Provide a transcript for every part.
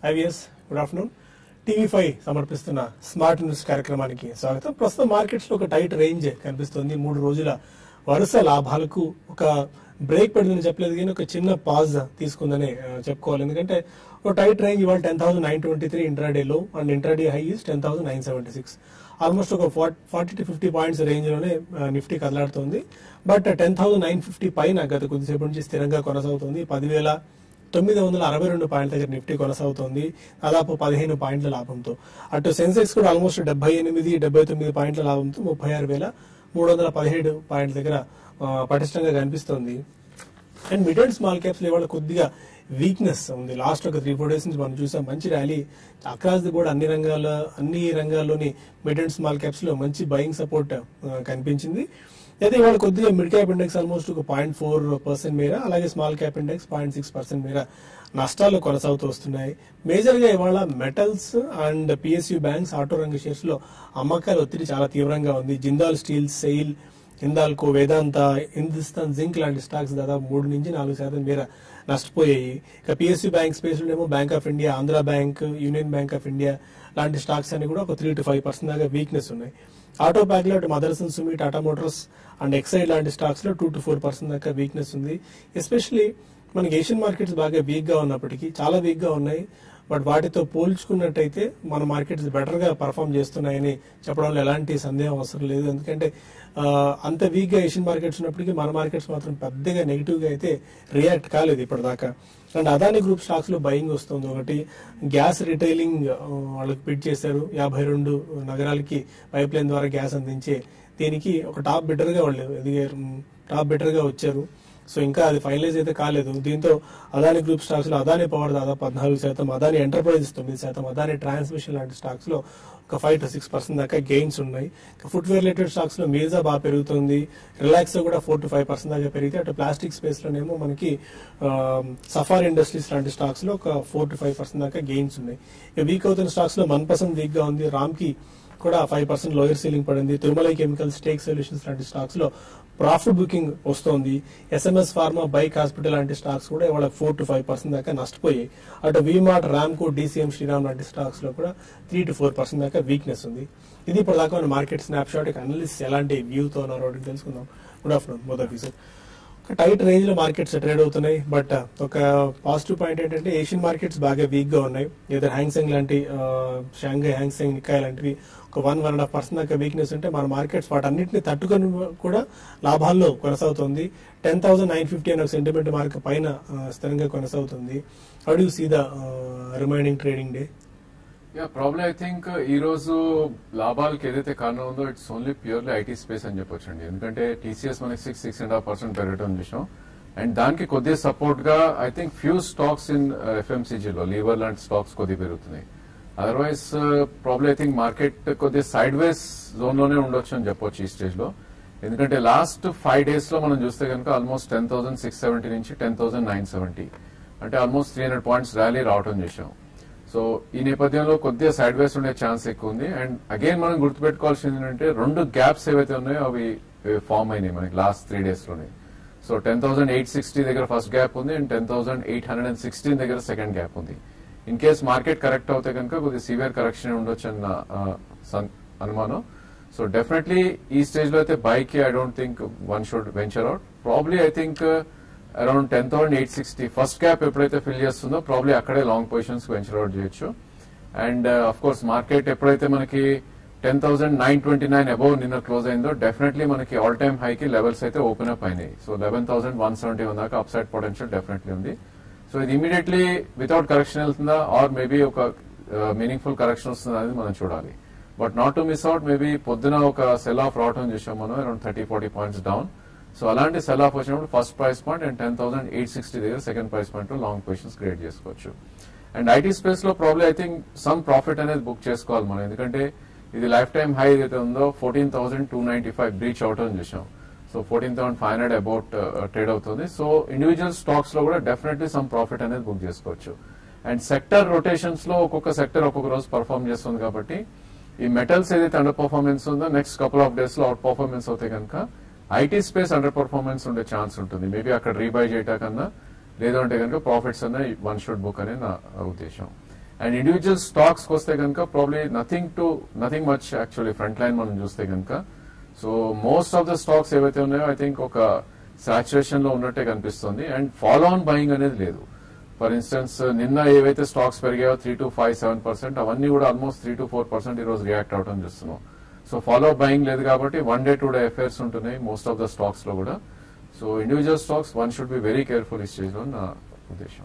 IVS good afternoon TV five సమర్పిస్తున్న smart news కార్యక్రమానికి స్వాగతం ప్రస్తుతం మార్కెట్స్ లో ఒక టైట్ రేంజ్ కనిపిస్తుంది మూడు రోజుల వరుస లాభాలకు ఒక బ్రేక్ పడిందని చెప్పలేదు కానీ ఒక చిన్న పాజ్ తీసుకుందని ఆ, చెప్పుకోవాలి ఎందుకంటే ఒక టైట్ రేంజ్ ఇవాళ ten thousand nine twenty three intraday లో and intraday high is ten thousand nine seventy six almost ఒక forty to fifty points range లోనే ఆ, నిఫ్టీ కదలాడుతుంది but ten thousand nine fifty పైన గత కొద్దిసేపు నుంచి స్థిరంగా కొనసాగుతుంది పదివేల తొమ్మిది వందల అరవై రెండు పాయింట్ల దగ్గర నిఫ్టీ కొనసాగుతోంది దాదాపు పదిహేను పాయింట్ల లాభంతో అటు సెన్సెక్స్ కూడా ఆల్మోస్ట్ డెబ్బై ఎనిమిది డెబ్బై తొమ్మిది పాయింట్ల లాభంతో ముప్పై ఆరు వేల మూడు వందల పదిహేడు పాయింట్ల దగ్గర ఆ, పటిష్టంగా కనిపిస్తోంది and mid and small caps ఇవాళ కొద్దిగా వీక్నెస్ ఉంది లాస్ట్ ఒక త్రీ ఫోర్ డేస్ నుంచి మనం చూసాం మంచి ర్యాలీ అక్రాస్ ది బోర్డ్ అన్ని రంగాల అన్ని రంగాల్లోని మిడ్ అండ్ స్మాల్ క్యాప్స్ లో మంచి బయింగ్ సపోర్ట్ కనిపించింది అయితే ఇవాళ కొద్దిగా మిడ్ క్యాప్ ఇండెక్స్ ఆల్మోస్ట్ ఒక పాయింట్ ఫోర్ పర్సెంట్ మేర అలాగే small cap index point six percent మేర నష్టాలు కొనసాగుతూ వస్తున్నాయి మేజర్ గా ఇవాళ metals and PSU banks auto రంగ షేర్స్ లో అమ్మకాల ఒత్తిడి చాలా తీవ్రంగా ఉంది Jindal steel SAIL Hindalco Vedanta Hindustan zinc లాంటి స్టాక్స్ దాదాపు మూడు నుంచి నాలుగు శాతం మేర నష్టపోయాయి ఇక పిఎస్యూ బ్యాంక్ స్పేస్ లోనేమో bank of India Andhra bank union bank of India లాంటి స్టాక్స్ అన్ని కూడా ఒక త్రీ టు ఫైవ్ పర్సెంట్ దాకా వీక్నెస్ ఉన్నాయి ఆటో ప్యాక్ లో అటు Motherson Sumi Tata motors and Exide లాంటి స్టాక్స్ లో టూ టు ఫోర్ పర్సెంట్ దాకా వీక్నెస్ ఉంది ఎస్పెషలీ మనకి ఏషియన్ మార్కెట్స్ బాగా వీక్ గా ఉన్నప్పటికీ చాలా వీక్ గా ఉన్నాయి బట్ వాటితో పోల్చుకున్నట్టయితే మన మార్కెట్స్ బెటర్ గా పర్ఫామ్ చేస్తున్నాయని చెప్పడంలో ఎలాంటి సందేహం అవసరం లేదు ఎందుకంటే ఆ, అంత వీక్ గా ఏషియన్ మార్కెట్స్ ఉన్నప్పటికీ మన మార్కెట్స్ మాత్రం పెద్దగా నెగిటివ్ గా అయితే రియాక్ట్ కాలేదు ఇప్పటిదాకా అండ్ అదాని గ్రూప్ స్టాక్స్ లో బయింగ్ వస్తుంది ఒకటి గ్యాస్ రిటైలింగ్ ఆ, వాళ్ళకి పిట్ చేశారు యాభై రెండు నగరాలకి పైప్ లైన్ ద్వారా గ్యాస్ అందించే దీనికి ఒక టాప్ బిడ్డర్ గా వాళ్ళు ఎదిగారు టాప్ బిడ్డర్ గా వచ్చారు సో ఇంకా అది ఫైనలైజ్ అయితే కాలేదు దీంతో అదాని గ్రూప్ స్టాక్స్ లో అదాని పవర్ దాదాపు పద్నాలుగు శాతం అదాని ఎంటర్ప్రైజెస్ తొమ్మిది శాతం అదాని ట్రాన్స్మిషన్ లాంటి స్టాక్స్ లో ఒక ఫైవ్ టు సిక్స్ పర్సెంట్ దాకా గెయిన్స్ ఉన్నాయి ఫుట్వేర్ రిలేటెడ్ స్టాక్స్ లో మీర్జా బాగా పెరుగుతుంది రిలాక్స్ కూడా ఫోర్ టు ఫైవ్ పర్సెంట్ దాకా పెరిగితే అటు ప్లాస్టిక్ స్పేస్ లోనేమో మనకి సఫార్ ఇండస్ట్రీస్ లాంటి స్టాక్స్ లో ఒక ఫోర్ టు ఫైవ్ పర్సెంట్ దాకా గెయిన్స్ ఉన్నాయి ఇక వీక్ అవుతున్న స్టాక్స్ లో వన్ పర్సెంట్ వీక్ గా ఉంది రామ్ కి కూడా ఫైవ్ పర్సెంట్ లోయర్ సీలింగ్ పడింది తిరుమల కెమికల్ స్టేక్ సొల్యూషన్స్ లాంటి స్టాక్స్ లో ప్రాఫిట్ బుకింగ్ వస్తోంది ఎస్ఎంఎస్ ఫార్మా బైక్ హాస్పిటల్ లాంటి స్టాక్స్ కూడా ఇవాళ ఫోర్ టు ఫైవ్ పర్సెంట్ దాకా నష్టపోయాయి అటు వీమార్ట్ ర్యామ్కో డీసీఎం శ్రీరామ్ లాంటి స్టాక్స్ లో కూడా త్రీ టు ఫోర్ పర్సెంట్ దాకా వీక్నెస్ ఉంది ఇది ఇప్పుడు దాకా మన మార్కెట్ స్నాప్ షాట్ అనలిస్ట్ ఎలాంటి వ్యూతో ఉన్నారో ఒకటి తెలుసుకుందాం గుడ్ ఆఫ్టర్నూన్ మొదటి సార్ ఒక టైట్ రేంజ్ లో మార్కెట్స్ ట్రేడ్ అవుతున్నాయి బట్ ఒక పాజిటివ్ పాయింట్ ఏంటంటే ఏషియన్ మార్కెట్స్ బాగా వీక్ గా ఉన్నాయి ఏదో హ్యాంగ్సెంగ్ లాంటి షాంఘై హ్యాంగ్సెంగ్ నికాయ్ లాంటివి ఒక one one and half percent దాకా వీక్నెస్ ఉంటే మన మార్కెట్స్ వాటన్నిటిని తట్టుకొని కూడా లాభాల్లో కొనసాగుతుంది టెన్ థౌసండ్ నైన్ ఫిఫ్టీ అనే సెంటిమెంట్ మార్క్ పైన ఆ, స్థిరంగా కొనసాగుతుంది how do see the remaining trading day yeah probably I think ఈ రోజు లాభాలకు ఏదైతే కారణం ఉందో it's only purely IT space అని చెప్పొచ్చండి ఎందుకంటే టీసీఎస్ మనకి six six and half percent పెరగడం చూసాం అండ్ దానికి కొద్దిగా సపోర్ట్ గా I think few stocks in ఎఫ్ఎంసీజీలో లీవర్ లాంటి స్టాక్స్ కొద్దిగా పెరుగుతున్నాయి otherwise probably I think market కొద్దిగా సైడ్ వేస్ జోన్ లోనే ఉండొచ్చు అని చెప్పొచ్చు ఈ స్టేజ్ లో ఎందుకంటే లాస్ట్ ఫైవ్ డేస్ లో మనం చూస్తే కనుక almost ten thousand six seventy నుంచి టెన్ థౌసండ్ నైన్ సెవెంటీ అంటే almost three hundred points rally రావడం చేసాం సో ఈ నేపథ్యంలో కొద్దిగా సైడ్ వేస్ ఉండే ఛాన్స్ ఎక్కువ ఉంది అండ్ అగైన్ మనం గుర్తుపెట్టుకోవాల్సింది ఏంటంటే రెండు గ్యాప్స్ ఏవైతే ఉన్నాయో అవి ఫామ్ అయినాయి మనకి లాస్ట్ త్రీ డేస్ లోనే so ten thousand eight sixty దగ్గర ఫస్ట్ గ్యాప్ ఉంది and ten thousand eight hundred and sixteen దగ్గర సెకండ్ గ్యాప్ ఉంది ఇన్ కేస్ మార్కెట్ కరెక్ట్ అవుతే కనుక కొద్దిగా సివియర్ కరెక్షన్ ఉండొచ్చు అన్న ఆ, సన్- అనుమానం సో డెఫినెట్లీ ఈ స్టేజ్ లో అయితే బైక్ I don't think one should venture out probably I think around ten thousand eight sixty first gap ఎప్పుడైతే ఫిల్ చేస్తుందో ప్రాబ్లీ అక్కడే లాంగ్ పొజిషన్స్ వెంచర్ అవుట్ చేయొచ్చు అండ్ అఫ్ కోర్స్ మార్కెట్ ఎప్పుడైతే మనకి ten thousand nine twenty nine above నిన్న close అయిందో definitely మనకి all time హైకి లెవెల్స్ అయితే ఓపెన్ అప్ అయినాయి so eleven thousand one seventy one దాకా అప్ సైడ్ పొటెన్షియల్ డెఫినెట్లీ ఉంది సో ఇది ఇమీడియట్లీ వితౌట్ కరెక్షన్ వెళ్తుందా ఆర్ మేబీ ఒక మీనింగ్ఫుల్ కరెక్షన్ వస్తుందా అనేది మనం చూడాలి but not to miss out maybe పొద్దున ఒక సెల్ ఆఫ్ రావడం చూసాం మనం around thirty forty points down so అలాంటి సెల్ ఆఫ్ వచ్చినప్పుడు first price point and ten thousand eight sixty దగ్గర second price point long positions create చేసుకోవచ్చు అండ్ ఐటీ స్పేస్ లో probably I think some profit అనేది book చేసుకోవాలి మనం ఎందుకంటే ఇది లైఫ్ టైం హై ఏదైతే ఉందో fourteen thousand two ninety five breach out అని చూసాం so fourteen thousand five hundred about trade అవుతుంది సో ఇండివిజువల్ స్టాక్స్ లో కూడా డెఫినెట్లీ సమ్ ప్రాఫిట్ అనేది బుక్ చేసుకోవచ్చు అండ్ సెక్టర్ రొటేషన్స్ లో ఒక్కొక్క సెక్టర్ ఒక్కొక్క రోజు పర్ఫామ్ చేస్తుంది కాబట్టి ఈ మెటల్స్ ఏదైతే అండర్ పర్ఫార్మెన్స్ ఉందో నెక్స్ట్ కపుల్ ఆఫ్ డేస్ లో అవుట్ పర్ఫార్మెన్స్ అవుతే కనుక ఐటీ స్పేస్ అండర్ పర్ఫార్మెన్స్ ఉండే ఛాన్స్ ఉంటుంది మేబీ అక్కడ రీబై చేయటం కన్నా లేదంటే కనుక ప్రాఫిట్స్ అన్న వన్ షుడ్ బుక్ అనే నా ఉద్దేశం అండ్ ఇండివిజువల్ స్టాక్స్ వస్తే కనుక probably nothing to nothing much actually front line మనం చూస్తే కనుక so most of the stocks ఏవైతే ఉన్నాయో ఐ థింక్ ఒక సాచురేషన్ లో ఉన్నట్టే కనిపిస్తుంది అండ్ ఫాలో ఆన్ బయింగ్ అనేది లేదు ఫర్ ఇన్స్టెన్స్ నిన్న ఏవైతే స్టాక్స్ పెరిగాయో three to five seven percent అవన్నీ కూడా almost three to four percent ఈ రోజు రియాక్ట్ అవడం చూస్తున్నాం సో ఫాలో బయింగ్ లేదు కాబట్టి one day two day affairs ఉంటున్నాయి మోస్ట్ ఆఫ్ ద స్టాక్స్ లో కూడా so individual stocks one should be very careful ఈ స్టేజ్ లో నా ఉద్దేశం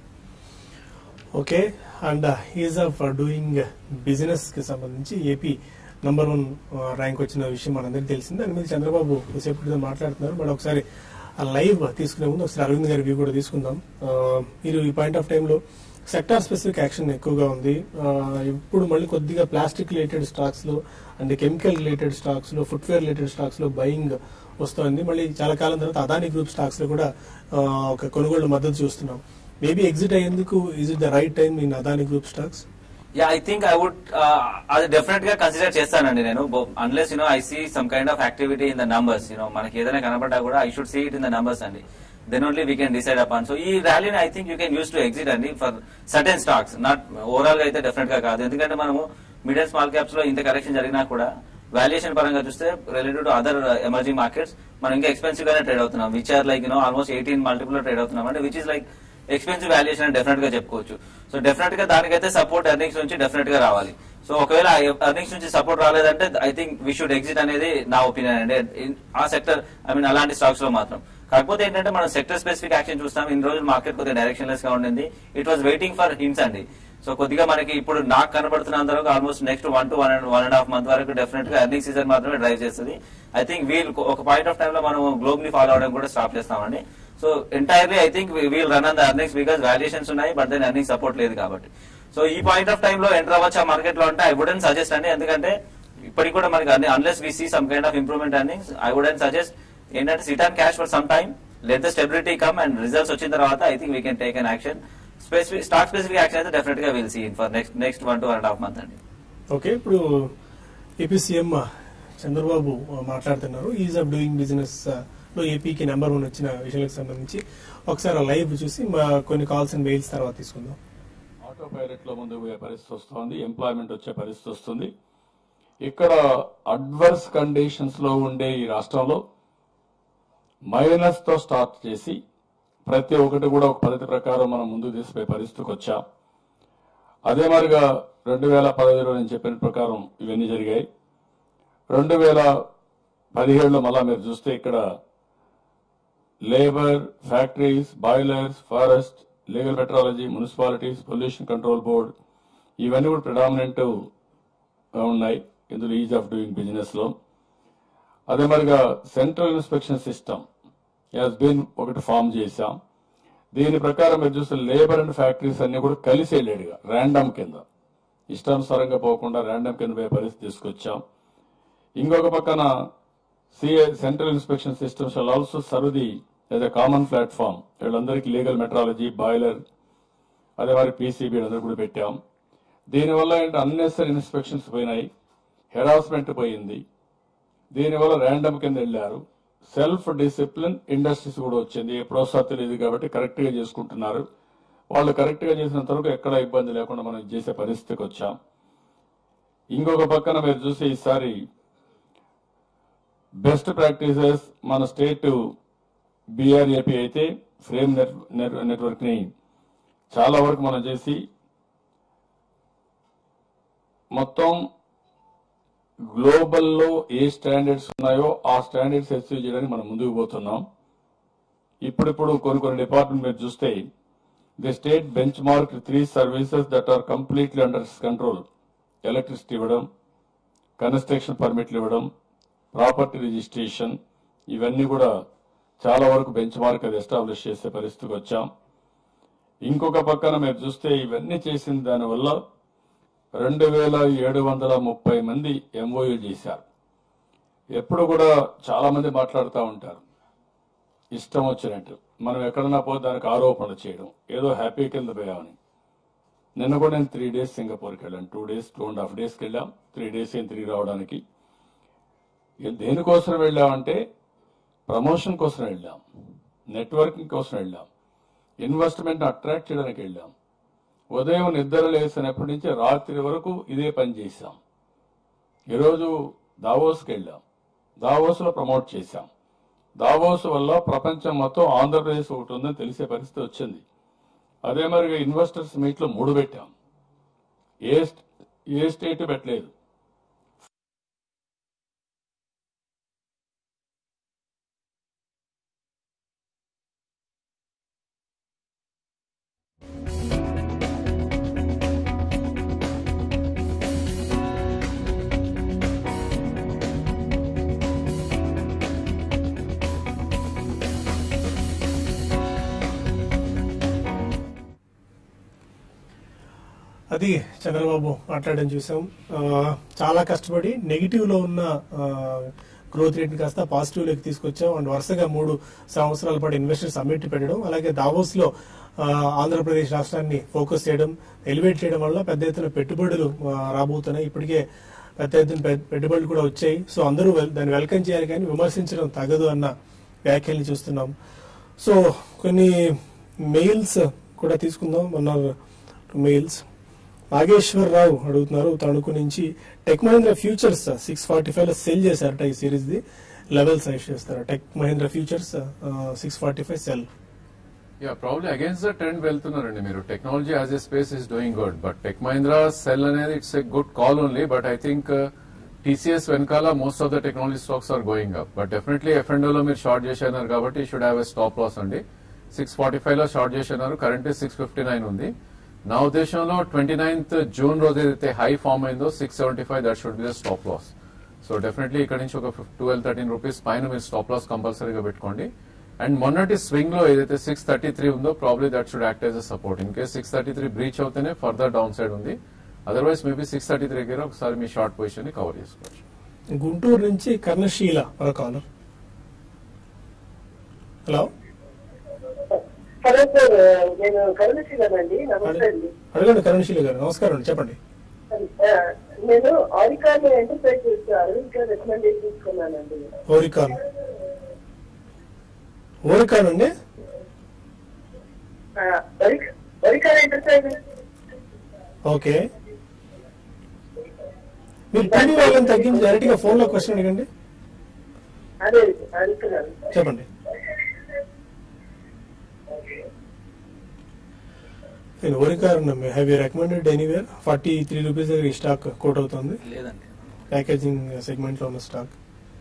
okay and ease of doing business కి సంబంధించి ఏపీ నంబర్ వన్ ర్యాంక్ వచ్చిన విషయం మనందరికీ తెలిసింది దాని మీద చంద్రబాబు కొద్దిసేపు క్రితం మాట్లాడుతున్నారు బట్ ఒకసారి ఆ లైవ్ తీసుకునే ముందు ఒకసారి అరవింద్ గారి వ్యూ కూడా తీసుకుందాం ఆ, మీరు ఈ పాయింట్ ఆఫ్ టైంలో సెక్టార్ స్పెసిఫిక్ యాక్షన్ ఎక్కువగా ఉంది ఆ, ఇప్పుడు మళ్ళీ కొద్దిగా ప్లాస్టిక్ రిలేటెడ్ స్టాక్స్ లో అండ్ కెమికల్ రిలేటెడ్ స్టాక్స్ లో ఫుట్వేర్ రిలేటెడ్ స్టాక్స్ లో బయింగ్ వస్తోంది మళ్ళీ చాలా కాలం తర్వాత అదాని గ్రూప్ స్టాక్స్ లో కూడా ఆ, ఒక కొనుగోలు మద్దతు చూస్తున్నాం మేబీ ఎగ్జిట్ అయ్యేందుకు is it the right time in Adani group stocks yeah I think I would అది డెఫినెట్ గా కన్సిడర్ చేస్తానండి నేను unless you know I see some kind of activity in the numbers you know మనకి ఏదైనా కనబడ్డా కూడా I should see it in the numbers అండి then only we can decide upon so ఈ ర్యాలీని I think you can use to exit అండి for certain stocks not overall గా అయితే డెఫినెట్ గా కాదు ఎందుకంటే మనము మిడ్ అండ్ స్మాల్ క్యాప్స్ లో ఇంత కరెక్షన్ జరిగినా కూడా వాల్యుయేషన్ పరంగా చూస్తే related to other emerging markets మనం ఇంకా ఎక్స్పెన్సివ్ గానే ట్రేడ్ అవుతున్నాం which are like you know almost eighteen multiple లో ట్రేడ్ అవుతున్నాం అంటే which is like expensive valuation అని డెఫినెట్ గా చెప్పుకోవచ్చు సో డెఫినెట్ గా దానికైతే సపోర్ట్ ఎర్నింగ్స్ నుంచి డెఫినెట్ గా రావాలి సో ఒకవేళ ఎర్నింగ్స్ నుంచి సపోర్ట్ రాలేదంటే I think we should exit అనేది నా ఒపీనియన్ అండి ఇన్- ఆ సెక్టర్ ఐ మీన్ అలాంటి స్టాక్స్ లో మాత్రం కాకపోతే ఏంటంటే మనం సెక్టర్ స్పెసిఫిక్ యాక్షన్ చూస్తాం ఇన్ని రోజులు మార్కెట్ కొద్దిగా డైరెక్షన్ లెస్ గా ఉండింది it was waiting for hints అండి సో కొద్దిగా మనకి ఇప్పుడు నాకు కనబడుతున్నంత వరకు almost next one to one and one and half month వరకు డెఫినెట్ గా ఎర్నింగ్ సీజన్ మాత్రమే డ్రైవ్ చేస్తుంది ఐ థింక్ వీల్ ఒక పాయింట్ ఆఫ్ టైమ్ లో మనం గ్లోబ్ ని ఫాలో అవడం కూడా స్టాప్ చేస్తామండి so entirely I think we'll run on the earnings because valuations ఉన్నాయి బట్ దెన్ ఎర్నింగ్ సపోర్ట్ లేదు కాబట్టి సో ఈ పాయింట్ ఆఫ్ టైమ్ లో ఎంటర్ అవ్వచ్చు ఆ మార్కెట్ లో అంటే ఐ వుడెంట్ సజెస్ట్ అండి ఎందుకంటే ఇప్పటికి కూడా మనకి unless we see some kind of improvement earnings I wouldn't suggest ఏంటంటే sit and cash for some time let the stability come and results వచ్చిన తర్వాత I think we can take an action specific stock specific action అయితే definite గా will see for next next one to one and half month అండి okay ఇప్పుడు AP CM Chandrababu మాట్లాడుతున్నారు is of doing business లో ఏపీకి number one వచ్చిన విషయాలకు సంబంధించి ఒకసారి ఆ లైవ్ చూసి మా కొన్ని కాల్స్ అండ్ మెయిల్స్ తర్వాత తీసుకుందాం ఆటో పైలట్ లో ముందుకు పోయే పరిస్థితి వస్తుంది ఎంప్లాయ్మెంట్ వచ్చే పరిస్థితి వస్తుంది ఇక్కడ అడ్వర్స్ కండిషన్స్ లో ఉండే ఈ రాష్ట్రంలో మైనస్ తో స్టార్ట్ చేసి ప్రతి ఒక్కటి కూడా ఒక పద్ధతి ప్రకారం మనం ముందుకు తీసుకుపోయే పరిస్థితికి వచ్చాం అదే మాదిరిగా రెండు వేల పదహైదులో నేను చెప్పిన ప్రకారం ఇవన్నీ జరిగాయి రెండు వేల పదిహేడులో మళ్ళా మీరు చూస్తే ఇక్కడ labour factories boilers forest legal metrology municipalities pollution control board ఇవన్నీ కూడా ప్రిడామినెంట్ ఉన్నాయి ఇందులో ఈజ్ ఆఫ్ డూయింగ్ బిజినెస్ లో అదే మరిగా central inspection system has been ఒకటి ఫామ్ చేశాం దీని ప్రకారం మీరు చూస్తే లేబర్ అండ్ ఫ్యాక్టరీస్ అన్ని కూడా కలిసి వెళ్ళేడుగా ర్యాండమ్ కింద ఇష్టానుసారంగా పోకుండా ర్యాండమ్ కింద పోయే పరిస్థితి తీసుకొచ్చాం ఇంకొక పక్కన CA central inspection system shall also serve the as a common platform వీళ్ళందరికీ లీగల్ మెట్రాలజీ బాయిలర్ అదే మరి పీసీబీ అందరూ కూడా పెట్టాం దీనివల్ల ఏంటి అన్నెసరీ ఇన్స్పెక్షన్స్ పోయినాయి హెరాస్మెంట్ పోయింది దీనివల్ల ర్యాండమ్ కింద వెళ్ళారు సెల్ఫ్ డిసిప్లిన్ ఇండస్ట్రీస్ కూడా వచ్చింది ఏ ప్రోత్సాహం తెలియదు కాబట్టి కరెక్ట్ గా చేసుకుంటున్నారు వాళ్ళు కరెక్ట్ గా చేసినంత వరకు ఎక్కడ ఇబ్బంది లేకుండా మనం చేసే పరిస్థితికి వచ్చాం ఇంకొక పక్కన మీరు చూసి ఈసారి బెస్ట్ ప్రాక్టీసెస్ మన స్టేట్ బీఆర్ఏపీ అయితే ఫ్రేమ్ నెట్వర్క్ ని చాలా వరకు మనం చేసి మొత్తం గ్లోబల్లో ఏ స్టాండర్డ్స్ ఉన్నాయో ఆ స్టాండర్డ్స్ అచీవ్ చేయడానికి మనం ముందుకు పోతున్నాం ఇప్పుడిప్పుడు కొన్ని కొన్ని డిపార్ట్మెంట్ మీరు చూస్తే the state benchmark three services that are completely under control electricity ఇవ్వడం కన్స్ట్రక్షన్ పర్మిట్లు ఇవ్వడం ప్రాపర్టీ రిజిస్ట్రేషన్ ఇవన్నీ కూడా చాలా వరకు బెంచ్ మార్క్ అది ఎస్టాబ్లిష్ చేసే పరిస్థితికి వచ్చాం ఇంకొక పక్కన మీరు చూస్తే ఇవన్నీ చేసిన దానివల్ల రెండు వేల ఏడు వందల ముప్పై మంది ఎంఓయూ చేశారు ఎప్పుడు కూడా చాలా మంది మాట్లాడుతూ ఉంటారు ఇష్టం వచ్చినట్టు మనం ఎక్కడన్నా పోతే దానికి ఆరోపణలు చేయడం ఏదో హ్యాపీ కింద పోయామని నిన్న కూడా నేను త్రీ డేస్ సింగపూర్కి వెళ్ళాను two days two and half డేస్కి వెళ్ళాం త్రీ డేస్ ఏం తిరిగి రావడానికి ఏ- దేనికోసం వెళ్ళామంటే ప్రమోషన్ కోసం వెళ్ళాం నెట్వర్కింగ్ కోసం వెళ్ళాం ఇన్వెస్ట్మెంట్ అట్రాక్ట్ చేయడానికి వెళ్ళాం ఉదయం నిద్ర లేసినప్పటి నుంచి రాత్రి వరకు ఇదే పని చేశాం ఈరోజు దావోస్కి వెళ్ళాం దావోస్లో ప్రమోట్ చేశాం దావోస్ వల్ల ప్రపంచం మొత్తం ఆంధ్రప్రదేశ్ ఒకటి ఉందని తెలిసే పరిస్థితి వచ్చింది అదే మరిగా ఇన్వెస్టర్స్ మీట్లో మూడు పెట్టాం ఏ స్ట్- ఏ స్టేట్ పెట్టలేదు అది చంద్రబాబు మాట్లాడడం చూసాం ఆ, చాలా కష్టపడి నెగిటివ్ లో ఉన్న గ్రోత్ రేట్ కాస్త పాజిటివ్ లోకి తీసుకొచ్చాం అండ్ వరుసగా మూడు సంవత్సరాల పాటు ఇన్వెస్టర్ సమ్మిట్ పెట్టడం అలాగే దావోస్ లో ఆ, ఆంధ్రప్రదేశ్ రాష్ట్రాన్ని ఫోకస్ చేయడం ఎలివేట్ చేయడం వల్ల పెద్ద ఎత్తున పెట్టుబడులు ఆ, రాబోతున్నాయి ఇప్పటికే పెద్ద ఎత్తున పె- పెట్టుబడులు కూడా వచ్చాయి సో అందరూ వెల్- దాన్ని వెల్కమ్ చేయాలి కానీ విమర్శించడం తగదు అన్న వ్యాఖ్యల్ని చూస్తున్నాం సో కొన్ని మెయిల్స్ కూడా తీసుకుందాం వన్ ఆర్ మెయిల్స్ నాగేశ్వరరావు అడుగుతున్నారు తణుకు నుంచి Tech Mahindra futures six forty five లో సెల్ చేశారట ఈ సిరీస్ ది లెవెల్ సైజ్ చేస్తారు Tech Mahindra futures six forty five sell yeah probably against the trend వెళ్తున్నారండి మీరు technology as a space is doing good but Tech Mahindra sell అనేది it's a good call only but I think TCS వెనకాల most of the technology stocks are going up but definitely F లో మీరు short చేసినారు కాబట్టి should have a stop loss అండి six forty five లో short చేసినారు current six fifty nine ఉంది నా ఉద్దేశంలో ట్వంటీ నైన్త్ జూన్ రోజు ఏదైతే హై ఫామ్ అయిందో six seventy five that should be the stop loss so definitely ఇక్కడ నుంచి ఒక ట్వెల్వ్ థర్టీన్ రూపీస్ పైన మీరు స్టాప్ లాస్ కంపల్సరీగా పెట్టుకోండి అండ్ మొన్నటి స్వింగ్ లో ఏదైతే సిక్స్ థర్టీ త్రీ ఉందో probably that should act as a support in case six thirty three breach అవుతేనే ఫర్దర్ డౌన్ సైడ్ ఉంది otherwise maybe six thirty three దగ్గర ఒకసారి మీ షార్ట్ పొజిషన్ ని కవర్ చేసుకోవచ్చు గుంటూరు నుంచి కర్ణశీల మరో కాలర్ హలో హలో సార్ నేను కరుణశీలనండి నమస్తే అండి అడగండి కరుణశీల గారు నమస్కారం అండి చెప్పండి ఆ, నేను ఆరికాన్ ఎంటర్ప్రైజ్ అరవింద్ గారు రికమెండేషన్ తీసుకున్నానండి ఓరికాన్ ఓరికాన్ అండి ఆ, వరి- వరికాన్ ఎంటర్ప్రైజ్ ఓకే మీరు టీవీ వాళ్ళని తగ్గించి డైరెక్ట్ గా ఫోన్ లో క్వశ్చన్ అడగండి అదే అడుగుతున్నాను చెప్పండి నేను Oricon have you recommended anywhere forty three rupees దగ్గర ఈ స్టాక్ కోట్ అవుతుంది లేదండి ప్యాకేజింగ్ సెగ్మెంట్ లో ఉన్న స్టాక్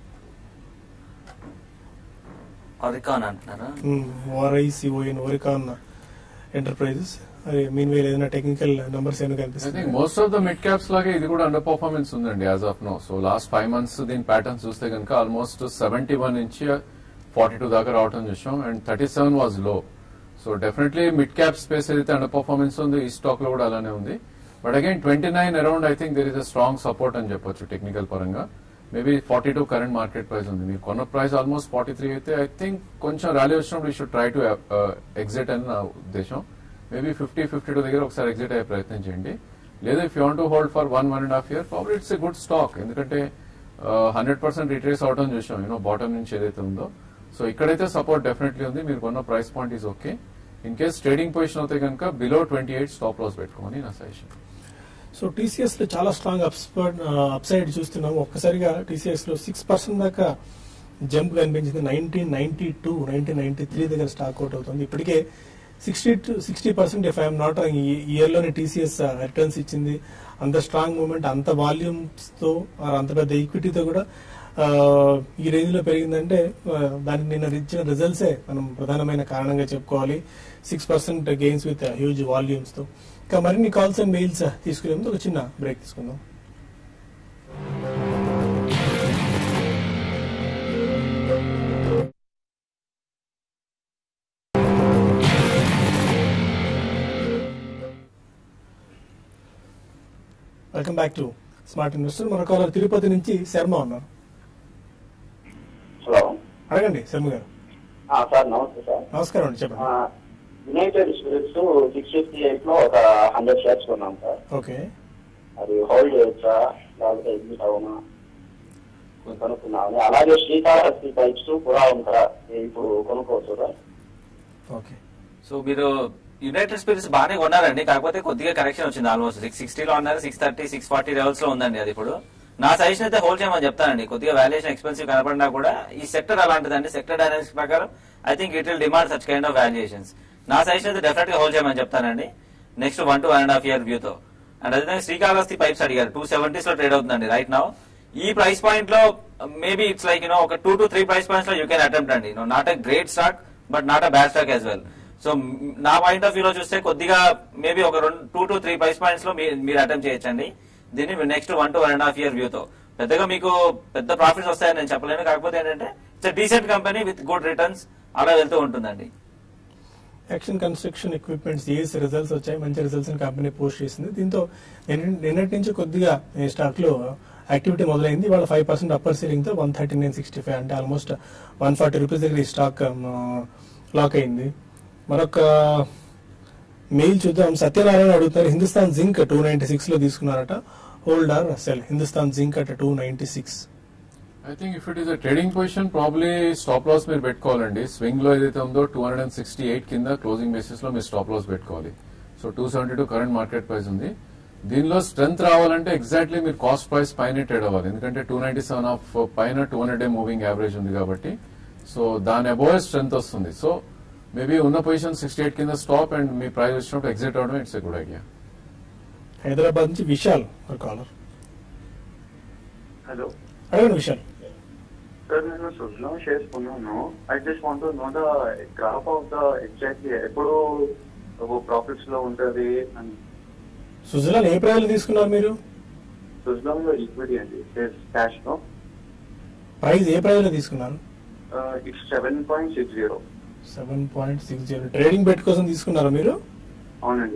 ఆరికాన్ అంటున్నారా ఓఆర్ఐసిఓఎన్ ఓరికాన్ ఎంటర్ప్రైజెస్ అది మీన్ వేల్ ఏదైనా టెక్నికల్ నంబర్స్ ఏమైనా ఐ థింక్ కనిపిస్తుంది most of the mid caps లాగే ఇది కూడా అండర్ పర్ఫార్మెన్స్ ఉందండి as of now so last five months దీని ప్యాటర్న్ చూస్తే కనుక ఆల్మోస్ట్ సెవెంటీ వన్ నుంచి ఫార్టీ టూ దాకా రావడం చూసాం and thirty seven was low so definitely mid cap space ఏదైతే అండర్ పర్ఫార్మెన్స్ ఉంది ఈ స్టాక్ లో కూడా అలానే ఉంది but again twenty nine around I think there is a strong support అని చెప్పొచ్చు టెక్నికల్ పరంగా maybe forty two current market price ఉంది మీరు కొన్న ప్రైస్ ఆల్మోస్ట్ ఫార్టీ త్రీ అయితే ఐ థింక్ కొంచెం ర్యాలీ వచ్చినప్పుడు ఈ షుడ్ ట్రై టు ఎగ్జిట్ అని నా ఉద్దేశం మేబీ ఫిఫ్టీ ఫిఫ్టీ టూ దగ్గర ఒకసారి ఎగ్జిట్ అయ్యే ప్రయత్నం చేయండి లేదా if you want to hold for one one and half year probably it's a good stock ఎందుకంటే హండ్రెడ్ పర్సెంట్ రిట్రేస్ అవటం చూసాం యూనో బాటమ్ నుంచి ఏదైతే ఉందో సో ఇక్కడైతే సపోర్ట్ డెఫినెట్లీ ఉంది మీరు కొన్న price point is okay in case trading position అవుతే కనుక below twenty eight stop loss పెట్టుకోమని నా సజెషన్ సో టీసీఎస్ లో చాలా స్ట్రాంగ్ అప్ సైడ్ చూస్తున్నాము ఒక్కసారిగా టీసీఎస్ లో సిక్స్ పర్సెంట్ దాకా జంప్ కనిపించింది nineteen ninety two nineteen ninety three దగ్గర స్టాక్ అవుట్ అవుతుంది ఇప్పటికే sixty two sixty percent if I'm not ఈ ఇయర్ లోనే టీసీఎస్ రిటర్న్స్ ఇచ్చింది అంత స్ట్రాంగ్ మూమెంట్ అంత వాల్యూమ్స్ తో or అంత పెద్ద ఈక్విటీతో కూడా ఆ, ఈ రేంజ్ లో పెరిగిందంటే ఆ, దానికి నిన్న ఇచ్చిన రిజల్ట్సే మనం ప్రధానమైన కారణంగా చెప్పుకోవాలి six percent gains with huge volumes తో ఇంకా మరిన్ని కాల్స్ అండ్ మెయిల్స్ తీసుకునే ముందు ఒక చిన్న బ్రేక్ తీసుకుందాం welcome back to smart investor మన కాలర్ తిరుపతి నుంచి శర్మ ఉన్నారు హలో అడగండి శర్మ గారు ఆ, సార్ నమస్తే సార్ నమస్కారం అండి చెప్పండి United Spirits six fifty eight లో ఒక హండ్రెడ్ షేర్స్ కొన్నాం సార్ ఓకే అది హోల్డ్ చేయొచ్చా లేకపోతే ఎగ్జిట్ అవునా కొంచెం కనుక్కున్నామని అలాగే శ్రీకాళహస్తి పైప్స్ కూడా ఉంటారా ఇప్పుడు కొనుక్కోవచ్చు సార్ ఓకే సో మీరు యునైటెడ్ స్పిరిట్స్ బాగానే కొన్నారండి కాకపోతే కొద్దిగా కరెక్షన్ వచ్చింది ఆల్మోస్ట్ సిక్స్ సిక్స్టీలో ఉన్నారు six thirty six forty levels లో ఉందండి అది ఇప్పుడు నా సజెషన్ అయితే హోల్డ్ చేయమని చెప్తానండి కొద్దిగా వాల్యుయేషన్ ఎక్స్పెన్సివ్ కనపడినా కూడా ఈ సెక్టర్ అలాంటిదండి సెక్టర్ డైనామిక్స్ ప్రకారం I think it will demand such kind of valuations నా సజెషన్ అయితే డెఫినెట్ గా హోల్డ్ చేయమని చెప్తానండి next one to one and half year view తో అండ్ అదే శ్రీకాళహస్తి పైప్స్ అడిగారు టూ సెవెంటీస్ లో ట్రేడ్ అవుతుందండి రైట్ నౌ ఈ ప్రైస్ పాయింట్ లో మేబీ ఇట్స్ లైక్ యూనో ఒక two to three price points లో యూ కెన్ అటెంప్ట్ అండి no not a great stock but not a bad stock as well so నా point of view లో చూస్తే కొద్దిగా maybe ఒక రెండు two to three price points లో మీ- మీరు అటెంప్ట్ చేయొచ్చండి దీన్ని next one to one and half year view తో పెద్దగా మీకు పెద్ద ప్రాఫిట్స్ వస్తాయని నేను చెప్పలేను కాకపోతే ఏంటంటే it's decent company with good returns అలా వెళ్తూ ఉంటుందండి action construction equipments ACE results వచ్చాయి మంచి రిజల్ట్స్ కంపెనీ పోస్ట్ చేసింది దీంతో నిన్న- నిన్నటి నుంచి కొద్దిగా ఈ స్టాక్ లో యాక్టివిటీ మొదలైంది వాళ్ళ ఫైవ్ పర్సెంట్ అప్పర్ సీలింగ్ తో one thirty nine sixty five అంటే ఆల్మోస్ట్ వన్ ఫార్టీ రూపీస్ దగ్గర ఈ స్టాక్ లాక్ అయింది మరొక మెయిల్ చూద్దాం సత్యనారాయణ అడుగుతున్నారు Hindustan zinc two ninety six లో తీసుకున్నారట hold or sell Hindustan zinc at two ninety six I think if it is a trading position probably stop loss మీరు పెట్టుకోవాలండి స్వింగ్ లో ఏదైతే ఉందో two hundred and sixty eight కింద క్లోజింగ్ బేసిస్ లో మీరు స్టాప్ లాస్ పెట్టుకోవాలి so two seventy two current market price ఉంది దీనిలో స్ట్రెంత్ రావాలంటే ఎగ్జాక్ట్లీ మీరు కాస్ట్ ప్రైస్ పైన ట్రేడ్ అవ్వాలి ఎందుకంటే టూ నైన్టీ సెవెన్ ఆఫ్ పైన two hundred day moving average ఉంది కాబట్టి సో దాని అబోవ్ స్ట్రెంత్ వస్తుంది సో మేబీ ఉన్న పొజిషన్ సిక్స్టీ ఎయిట్ కింద స్టాప్ అండ్ మీ ప్రైస్ వచ్చినప్పుడు ఎగ్జిట్ అవడం it's a good idea Hyderabad నుంచి విశాల్ కాలర్ హలో అడగండి విశాల్ సార్ నేను సుజ్లాం షేర్స్ కొన్నాను I just want know the graph of the exactly ఎప్పుడు ప్రాఫిట్స్ లో ఉంటది అని సుజలాన్ ఏ ప్రైస్ తీసుకున్నారు మీరు సుజ్లాం లో ఈక్విటీ అండి క్యాష్ లో ప్రైస్ ఏ ప్రైస్ లో తీసుకున్నారు it's seven point six zero seven point six zero trading bet కోసం తీసుకున్నారా మీరు అవునండి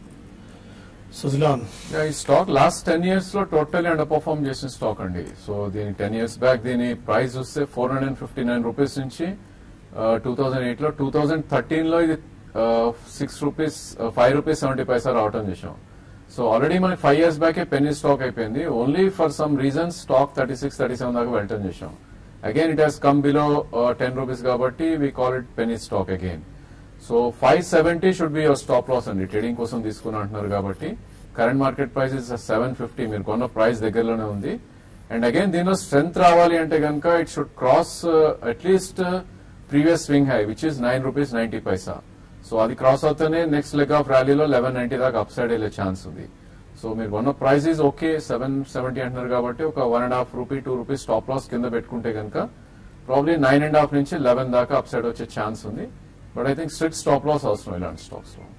సుజలాన్ ఈ స్టాక్ లాస్ట్ టెన్ ఇయర్స్ లో టోటల్ అండర్ పర్ఫార్మ్ చేసిన స్టాక్ అండి సో దీని టెన్ ఇయర్స్ బ్యాక్ దీని ప్రైస్ వస్తే four hundred and fifty nine rupees నుంచి టూ థౌసండ్ ఎయిట్ లో టూ థౌసండ్ థర్టీన్ లో ఇది six rupees five rupees seventy paisa రావటం చేసాం సో ఆల్రెడీ మనకి ఫైవ్ ఇయర్స్ బ్యాకే పెన్నీ స్టాక్ అయిపోయింది only for some reasons stock thirty six thirty seven దాకా వెళ్ళటం చేసాం again it has come below ten rupees కాబట్టి we call it penny stock again so five seventy should be your stop loss అండి trading కోసం తీసుకుని అంటున్నారు కాబట్టి current market price is seven fifty మీరు కొన్న ప్రైస్ దగ్గరలోనే ఉంది అండ్ అగైన్ దీనిలో స్ట్రెంత్ రావాలి అంటే కనుక it should cross at least previous swing high which is nine rupees ninety paisa so అది క్రాస్ అవుతూనే నెక్స్ట్ లెగ్ ఆఫ్ ర్యాలీలో లెవెన్ నైన్టీ దాకా అప్ సైడ్ వెళ్ళే ఛాన్స్ ఉంది సో మీరు కొన్న price is okay seven seventy అంటున్నారు కాబట్టి ఒక one and half rupee two rupees stop loss కింద పెట్టుకుంటే కనుక ప్రాబ్లీ నైన్ అండ్ హాఫ్ నుంచి లెవెన్ దాకా అప్ సైడ్ వచ్చే ఛాన్స్ ఉంది but I think strict stop loss అవసరం ఇలాంటి స్టాక్స్ లో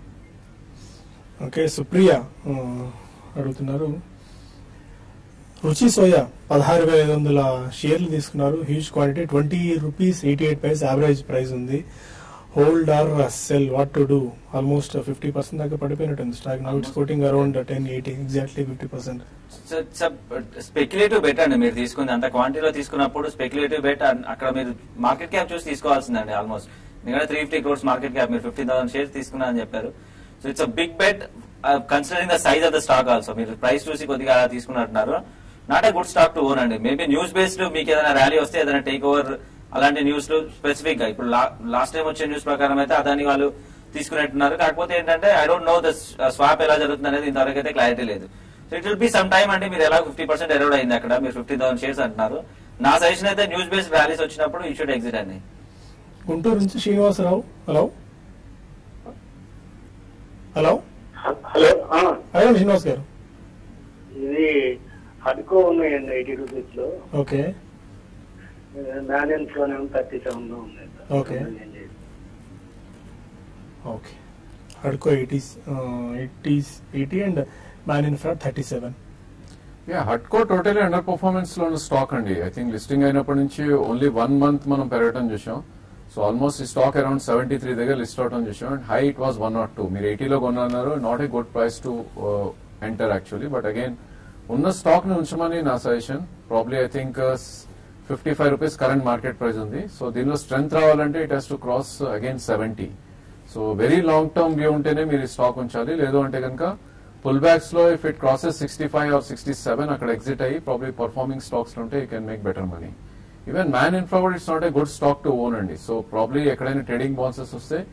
ఓకే సుప్రియ ఆ, అడుగుతున్నారు రుచి సోయా పదహారు వేల ఐదు వందల షేర్లు తీసుకున్నారు huge quantity twenty rupees eighty eight price average price ఉంది hold or sell what to do almost fifty percent దాకా పడిపోయినట్టుంది stock now it's quoting around ten eighty exactly fifty percent speculative bet అండి మీరు తీసుకుంది అంత క్వాంటిటీలో తీసుకున్నప్పుడు స్పెక్యులేటివ్ బెట్ అక్కడ మీరు మార్కెట్ క్యాప్ చూసి తీసుకోవాల్సిందండి ఆల్మోస్ట్ ఎందుకంటే three fifty crores market cap మీరు ఫిఫ్టీన్ థౌసండ్ షేర్స్ తీసుకున్నా అని చెప్పారు so it's a big bet considering the size of the stock also మీరు ప్రైస్ చూసి కొద్దిగా అలా తీసుకున్నట్టున్నారు not a good stock to own అండి మేబీ న్యూస్ బేస్డ్ మీకు ఏదైనా ర్యాలీ వస్తే ఏదైనా టేక్ ఓవర్ అలాంటి న్యూస్ స్పెసిఫిక్ గా ఇప్పుడు లాస్ట్ టైం వచ్చే న్యూస్ ప్రకారం అయితే అదాని వాళ్ళు తీసుకున్నట్టున్నారు కాకపోతే ఏంటంటే I don't know the swap ఎలా జరుగుతుంది అనేది ఇంతవరకు అయితే క్లారిటీ లేదు so it will be some time అంటే మీరు ఎలా ఫిఫ్టీ పర్సెంట్ ఎరోడ్ అయింది అక్కడ మీరు ఫిఫ్టీ థౌసండ్ షేర్స్ అంటున్నారు నా సజెషన్ అయితే న్యూస్ బేస్డ్ ర్యాలీస్ వచ్చినప్పుడు యూ షుడ్ ఎగ్జిట్ అండి గుంటూరు నుంచి శ్రీనివాసరావు హలో హలో హలో ఆ, అడగండి శ్రీనివాస్ గారు ఇది హడ్కో ఉన్నాయండి ఎయిటీ రూపీస్ లో ఓకే బ్యాలెన్స్ లోనే థర్టీ సెవెన్ లో ఉంది Okay. Okay హడ్కో eighties eighties eighty and man infra thirty seven yeah హట్కో totally under performance లో ఉన్న స్టాక్ అండి ఐ థింక్ లిస్టింగ్ అయినప్పటి నుంచి ఓన్లీ వన్ మంత్ మనం పెరగటం చూసాం సో ఆల్మోస్ట్ ఈ స్టాక్ అరౌండ్ సెవెంటీ త్రీ దగ్గర లిస్ట్ అవటం చూసాం and high it was one not two మీరు ఎయిటీలో కొన్నారు not a good price to enter actually but again ఉన్న స్టాక్ ని ఉంచమని నా suggestion probably I think fifty five rupees current market price ఉంది సో దీనిలో స్ట్రెంత్ రావాలంటే it has to cross again seventy so very long term view ఉంటేనే మీరు ఈ స్టాక్ ఉంచాలి లేదు అంటే కనుక పుల్ బ్యాక్స్ లో if it crosses sixty five or sixty seven అక్కడ ఎగ్జిట్ అయ్యి ప్రాబ్లీ పర్ఫార్మింగ్ స్టాక్స్ ఉంటే you can make better money even Man Infra కూడా it's not a good stock to own అండి సో ప్రాబ్లీ ఎక్కడైనా ట్రేడింగ్ బౌన్సెస్ వస్తే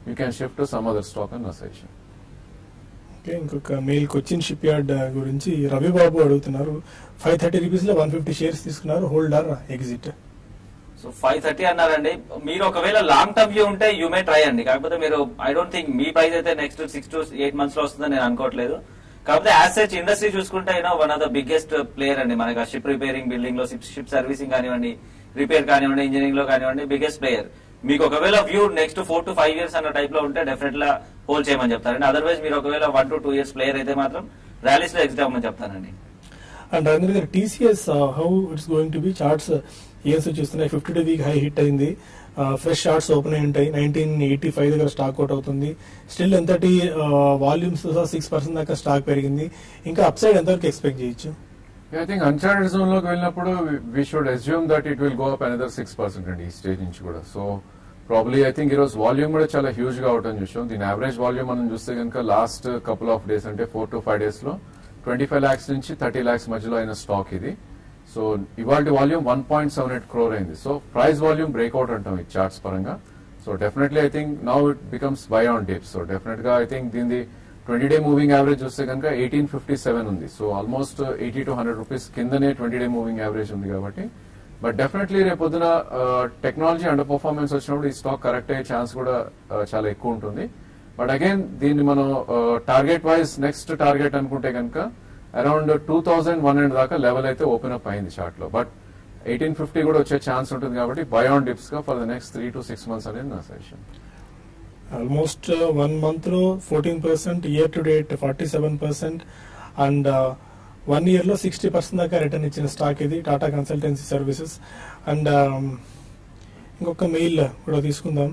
you can shift some other stock and అసైషన్ okay ఇంకొక mail Cochin Shipyard గురించి రవిబాబు అడుగుతున్నారు ఫైవ్ థర్టీ రూపీస్ లో వన్ ఫిఫ్టీ షేర్స్ తీసుకున్నారు holder exit so five thirty అన్నారండి మీరు ఒకవేళ లాంగ్ టర్మ్ వ్యూ ఉంటే యూ మే ట్రై అండి కాకపోతే మీరు ఐ డోంట్ థింక్ మీ ప్రైస్ అయితే next six to eight months లో వస్తుందని నేను అనుకోవట్లేదు కాకపోతే యాజ్ సచ్ ఇండస్ట్రీ చూసుకుంటే you know one of the biggest player అండి మనకి షిప్ రిపేరింగ్ బిల్డింగ్ లో షిప్ సర్వీసింగ్ కానివ్వండి రిపేర్ కానివ్వండి ఇంజనీరింగ్ లో కానివ్వండి బిగ్గెస్ట్ ప్లేయర్ మీకు ఒకవేళ view next four to five years అన్న టైప్ లో ఉంటే డెఫినెట్ గా హోల్డ్ చేయమని చెప్తారండి అదర్వైజ్ మీరు ఒకవేళ one to two years player అయితే మాత్రం ర్యాలీస్ లో ఎగ్జిట్ అవ్వమని చెప్తానండి అండ్ రవీంద్ర గారు TCS how it's going to be charts years చూస్తున్నాయి fifty two week high hit అయింది ఫ్రెష్ షార్ట్స్ ఓపెన్ అయి ఉంటాయి నైన్టీన్ ఎయిటీ ఫైవ్ దగ్గర స్టాక్ అవుట్ అవుతుంది స్టిల్ ఎంతటి వాల్యూమ్స్ సిక్స్ పర్సెంట్ దాకా స్టాక్ పెరిగింది ఇంకా అప్ సైడ్ ఎంతవరకు ఎక్స్పెక్ట్ చేయొచ్చు ఐ థింక్ అన్చార్టెడ్ జోన్ లోకి వెళ్ళినప్పుడు we should assume that it will go up another six percent అండి ఈ స్టేజ్ నుంచి కూడా సో ప్రాబ్లీ ఐ థింక్ ఈరోజు వాల్యూమ్ కూడా చాలా హ్యూజ్ గా అవటం చూసాం దీని యావరేజ్ వాల్యూమ్ మనం చూస్తే కనుక లాస్ట్ కపుల్ ఆఫ్ డేస్ అంటే ఫోర్ టు ఫైవ్ డేస్ లో ట్వంటీ ఫైవ్ లాక్స్ నుంచి థర్టీ లాక్స్ మధ్యలో అయిన స్టాక్ ఇది సో ఇవాళ volume one point seven eight crore అయింది సో ప్రైస్ వాల్యూమ్ బ్రేక్అవుట్ అంటాం ఈ చార్ట్స్ పరంగా so definitely I think now it becomes buy on dip so definite గా ఐ థింక్ దీని ట్వంటీ డే మూవింగ్ యావరేజ్ చూస్తే కనుక ఎయిటీన్ ఫిఫ్టీ సెవెన్ ఉంది so almost eighty to hundred rupees కిందనే twenty day moving average ఉంది కాబట్టి but definitely రేపొద్దున technology under performance వచ్చినప్పుడు ఈ స్టాక్ కరెక్ట్ అయ్యే ఛాన్స్ కూడా uh, చాలా ఎక్కువ ఉంటుంది బట్ అగైన్ దీన్ని మనం టార్గెట్ వైజ్ నెక్స్ట్ టార్గెట్ అనుకుంటే కనుక around two thousand one hundred దాకా లెవెల్ అయితే ఓపెన్ అప్ అయింది చార్ట్ లో బట్ ఎయిటీన్ ఫిఫ్టీ కూడా వచ్చే ఛాన్స్ ఉంటుంది కాబట్టి బయాన్ డిప్స్ గా for the next three to six months అనేది నా సజెషన్ ఆల్మోస్ట్ వన్ మంత్ లో fourteen percent year to date forty seven percent and one year లో సిక్స్టీ పర్సెంట్ దాకా రిటర్న్ ఇచ్చిన స్టాక్ ఇది టాటా కన్సల్టెన్సీ సర్వీసెస్ అండ్ ఇంకొక mail కూడా తీసుకుందాం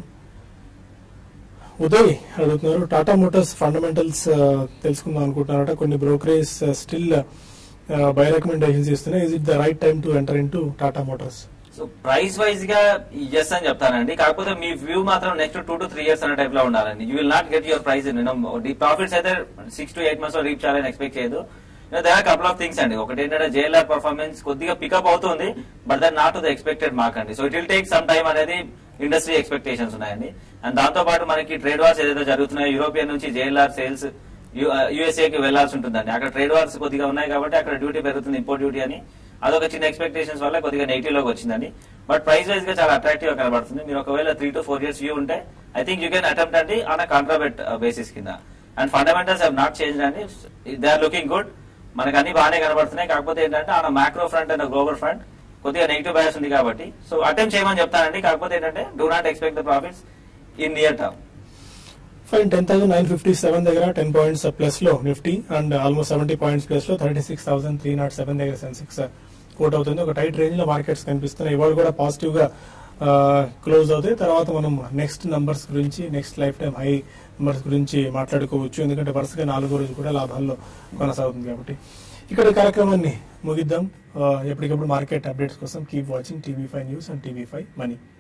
ఉదయ్ అడుగుతున్నారు టాటా మోటార్స్ ఫండమెంటల్స్ తెలుసుకుందాం అనుకుంటున్నారట కొన్ని బ్రోకరేజ్ స్టిల్ బై రికమెండేషన్స్ ఇస్తున్నాయి is it the right time to enter in to Tata Motors so price wise గా ఎస్ అని చెప్తానండి కాకపోతే మీ వ్యూ మాత్రం next two to three years అనే టైప్ లో ఉండాలండి you will not get your price profits అయితే సిక్స్ టు ఎయిట్ మంత్స్ లో రీచ్ చేయాలని ఎక్స్పెక్ట్ చేయదు they are couple of things అండి ఒకటి ఏంటంటే జేఎల్ఆర్ పర్ఫార్మెన్స్ కొద్దిగా పికప్ అవుతుంది but that not the expected mark అండి so it will take some time అనేది ఇండస్ట్రీ ఎక్స్పెక్టేషన్స్ ఉన్నాయండి అండ్ దాంతో పాటు మనకి ట్రేడ్ వార్స్ ఏదైతే జరుగుతున్నాయో యూరోపియన్ నుంచి జేఎల్ఆర్ సేల్స్ యుఎస్ఏ కి వెళ్లాల్సి ఉంటుందండి అక్కడ ట్రేడ్ వార్స్ కొద్దిగా ఉన్నాయి కాబట్టి అక్కడ డ్యూటీ పెరుగుతుంది ఇంపోర్ట్ డ్యూటీ అని అదొక చిన్న ఎక్స్పెక్టేషన్స్ వల్ల కొద్దిగా నెగిటివ్ లోకి వచ్చిందండి బట్ ప్రైస్ వైజ్ గా చాలా అట్రాక్టివ్ గా కనబడుతుంది మీరు ఒకవేళ three to four years view ఉంటే I think you can attempt అండి ఆన్ అ కాంట్రాబెట్ బేసిస్ కింద and fundamentals have not change అండి దే ఆర్ లుకింగ్ గుడ్ మనకు అన్ని బాగానే కనబడుతున్నాయి కాకపోతే ఏంటంటే on macro front and global front కొద్దిగా నెగిటివ్ బయాస్ ఉంది కాబట్టి సో అటెంప్ట్ చేయమని చెప్తానండి కాకపోతే ఏంటంటే do not expect the profits in near term fine ten thousand nine fifty seven దగ్గర టెన్ పాయింట్స్ ప్లస్ లో Nifty and almost seventy points plus లో thirty six thousand three nought seven దగ్గర సెన్సిక్స్ కోట్ అవుతుంది ఒక టైట్ రేంజ్ లో markets కనిపిస్తున్నాయి ఇవాళ కూడా పాజిటివ్ గా క్లోజ్ అవుతాయి తర్వాత మనం నెక్స్ట్ నంబర్స్ గురించి next life time high numbers గురించి మాట్లాడుకోవచ్చు ఎందుకంటే వరుసగా నాలుగో రోజు కూడా లాభాల్లో కొనసాగుతుంది కాబట్టి ఇక్కడ ఈ కార్యక్రమాన్ని ముగిద్దాం ఆ, ఎప్పటికప్పుడు మార్కెట్ అప్డేట్స్ కోసం keep watching TV five news and TV five money